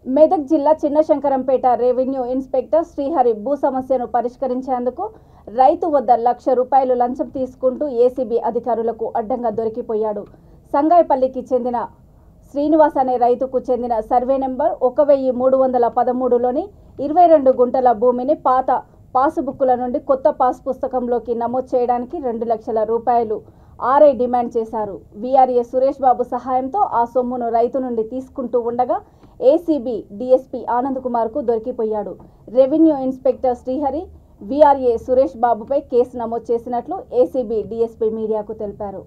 మెదక్ జిల్లా Chinna Shankarampet revenue inspector Srihari భూ సమస్యను పరిష్కరించేందుకు రైతు వద్ద లక్ష రూపాయలు లంచం తీసుకుంటూ ఏసీబీ అధికారులకు అడ్డంగా దొరికిపోయాడు సంగాయపల్లికి చెందిన శ్రీనివాస్ అనే రైతుకు చెందిన సర్వే నెంబర్ ఒక వెయ్యి మూడు వందల పదమూడులోని ఇరవై రెండు గుంటల భూమిని పాత పాసుబుక్కుల నుండి కొత్త పాస్ పుస్తకంలోకి నమోదు చేయడానికి రెండు లక్షల రూపాయలు ఆర్ఐ డిమాండ్ చేశారు వీఆర్ఏ సురేష్ బాబు సహాయంతో ఆ సొమ్మును రైతు నుండి తీసుకుంటూ ఉండగా ఏసీబీ డీఎస్పీ ఆనంద్ కుమార్కు దొరికిపోయాడు revenue inspector Srihari VRA Suresh బాబుపై కేసు నమోదు చేసినట్లు ఏసీబీ డీఎస్పీ మీడియాకు తెలిపారు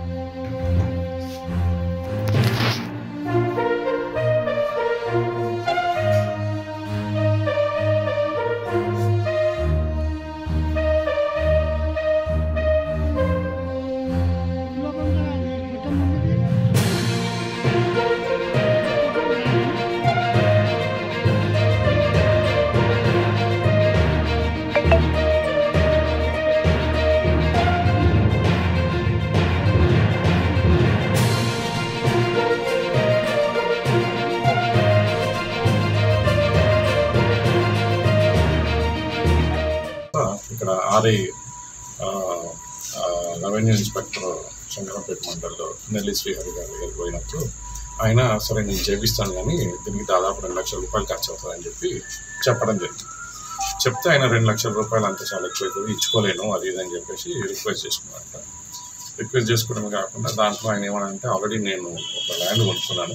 ఇక్కడ ఆర్ఐ రెవెన్యూ ఇన్స్పెక్టర్ శంకరంపేట మండలిలో నెల్లి శ్రీహరి గారి దగ్గరికి పోయినప్పుడు ఆయన సరే నేను చేపిస్తాను కానీ దీనికి దాదాపు రెండు లక్షల రూపాయలు ఖర్చు అవుతుందని చెప్పి చెప్పడం జరిగింది చెప్తే ఆయన రెండు లక్షల రూపాయలు అంత చాలా ఎక్కువ అవుతుంది ఇచ్చుకోలేను అది ఇది అని చెప్పేసి రిక్వెస్ట్ చేసుకున్నారంట రిక్వెస్ట్ చేసుకోవడమే కాకుండా దాంట్లో ఆయన ఏమనంటే ఆల్రెడీ నేను ఒక ల్యాండ్ కొనుక్కున్నాను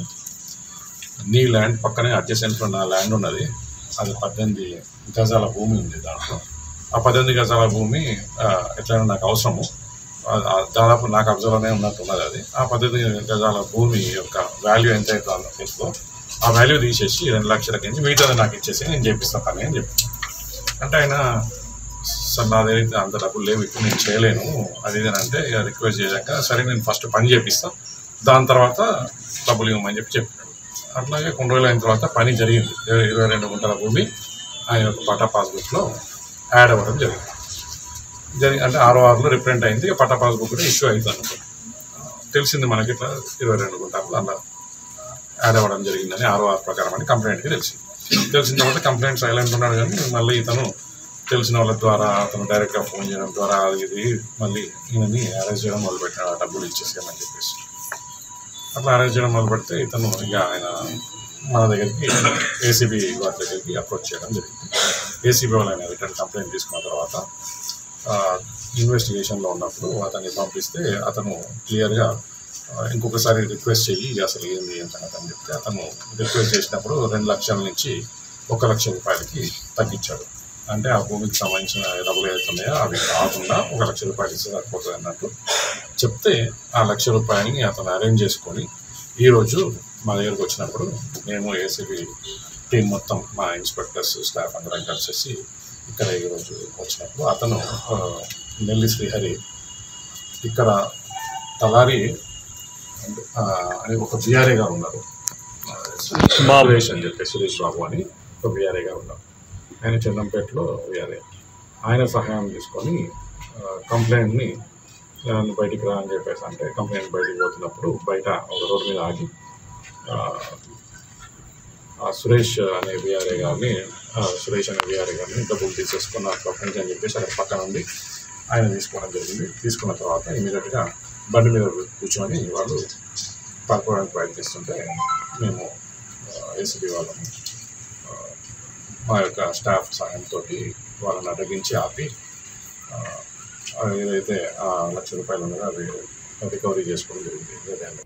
నీ ల్యాండ్ పక్కనే అడ్జసెంట్లో నా ల్యాండ్ ఉన్నది అది పద్దెనిమిది గజాల భూమి ఉంది దాంట్లో ఆ పద్దెనిమిది గజాల భూమి ఆ, ఎట్లయినా నాకు అవసరము ఆ, ఆ, దాదాపు నాకు అబ్జర్వ్లోనే ఉన్నట్టు ఉన్నది అది ఆ పద్దెనిమిది గజాల భూమి యొక్క వాల్యూ ఎంత అవుతుందో తెలుసుకో ఆ వాల్యూ తీసేసి రెండు లక్షల కింద మిగతాది నాకు ఇచ్చేసి నేను చేపిస్తాను పని అని చెప్పి అంటే ఆయన సార్ నా దగ్గర అయితే అంత డబ్బులు లేవు ఇప్పుడు నేను చేయలేను అది ఇది అని అంటే ఇక రిక్వెస్ట్ చేశాక సరే నేను ఫస్ట్ పని చేపిస్తాను దాని తర్వాత డబ్బులు ఇవ్వమని చెప్పి చెప్పాడు అట్లాగే కొన్ని రోజులు అయిన తర్వాత పని జరిగింది ఇరవై ఇరవై రెండు గుంటల భూమి ఆయన యొక్క పట్టా పాస్బుక్లో యాడ్ అవ్వడం జరిగింది జరిగి అంటే ఆరో ఆరులో రిప్రింట్ అయింది ఇక పట్టా పాస్బుక్ కూడా ఇష్యూ అవుతుంది అనుకో తెలిసింది మనకి ఇట్లా ఇరవై రెండు గుంటలు అలా యాడ్ అవ్వడం జరిగిందని ఆరో ఆరు ప్రకారం అని కంప్లైంట్కి తెలిసింది తెలిసిన తర్వాత కంప్లైంట్ సైలెంట్ ఉన్నాడు కానీ మళ్ళీ ఇతను తెలిసిన వాళ్ళ ద్వారా అతను డైరెక్ట్గా ఫోన్ చేయడం ద్వారా అది ఇది మళ్ళీ ఈయనని అరెస్ట్ చేయడం మొదలుపెట్టాడు ఆ డబ్బులు ఇచ్చేసేయమని చెప్పేసి అట్లా అరెస్ట్ చేయడం మొదలు పెడితే ఇతను ఇక ఆయన మన దగ్గరికి ఏసీబీ వారి దగ్గరికి అప్రోచ్ చేయడం జరిగింది ఏసీబీ వాళ్ళు ఆయన రిటర్న్ కంప్లైంట్ తీసుకున్న తర్వాత ఇన్వెస్టిగేషన్లో ఉన్నప్పుడు అతన్ని పంపిస్తే అతను క్లియర్గా ఇంకొకసారి రిక్వెస్ట్ చెయ్యి అసలు ఏంది ఎంత అని చెప్తే అతను రిక్వెస్ట్ చేసినప్పుడు రెండు లక్షల నుంచి ఒక లక్ష రూపాయలకి తగ్గించాడు అంటే ఆ భూమికి సంబంధించిన డబ్బులు ఏదైతున్నాయో అవి కాకుండా ఒక లక్ష రూపాయలు ఇస్తే సరిపోతుంది అన్నట్టు చెప్తే ఆ లక్ష రూపాయలని అతను అరేంజ్ చేసుకొని ఈరోజు మా దగ్గరకు వచ్చినప్పుడు మేము ఏసీబీ టీం మొత్తం మా ఇన్స్పెక్టర్స్ స్టాఫ్ అందరం కలిసేసి ఇక్కడ ఈరోజు వచ్చినప్పుడు అతను ఆ, నెల్లి శ్రీహరి ఇక్కడ తలారి ఆ, అని ఒక బీఆర్ఏగా ఉన్నారు సురేష్ అని చెప్పి సురేష్ బాబు అని ఒక బీఆర్ఏగా ఉన్నారు ఆయన చెన్నంపేటలో బీఆర్ఏ ఆయన సహాయం తీసుకొని కంప్లైంట్ని నన్ను బయటికి రా అని చెప్పేసి అంటే కంప్లైంట్ బయటికి పోతున్నప్పుడు బయట ఒక రోడ్డు మీద ఆగి ఆ, ఆ సురేష్ అనే విఆర్ఏ గారిని ఆ, సురేష్ అనే విఆర్ఏ గారిని డబ్బులు తీసేసుకున్న కంప్లైంట్ అని చెప్పేసి అక్కడ పక్కన ఉండి ఆయన తీసుకోవడం జరిగింది తీసుకున్న తర్వాత ఇమీడియట్గా బండి మీద కూర్చొని వాళ్ళు పడుకోవడానికి ప్రయత్నిస్తుంటే మేము ఏసీబీ వాళ్ళని ఆ, మా యొక్క స్టాఫ్ సహాయంతో వాళ్ళని అడ్డగించి ఆపి ఆ, ఆ ఏదైతే ఆ లక్ష రూపాయలు ఉన్నదో అది రికవరీ చేసుకోవడం జరిగింది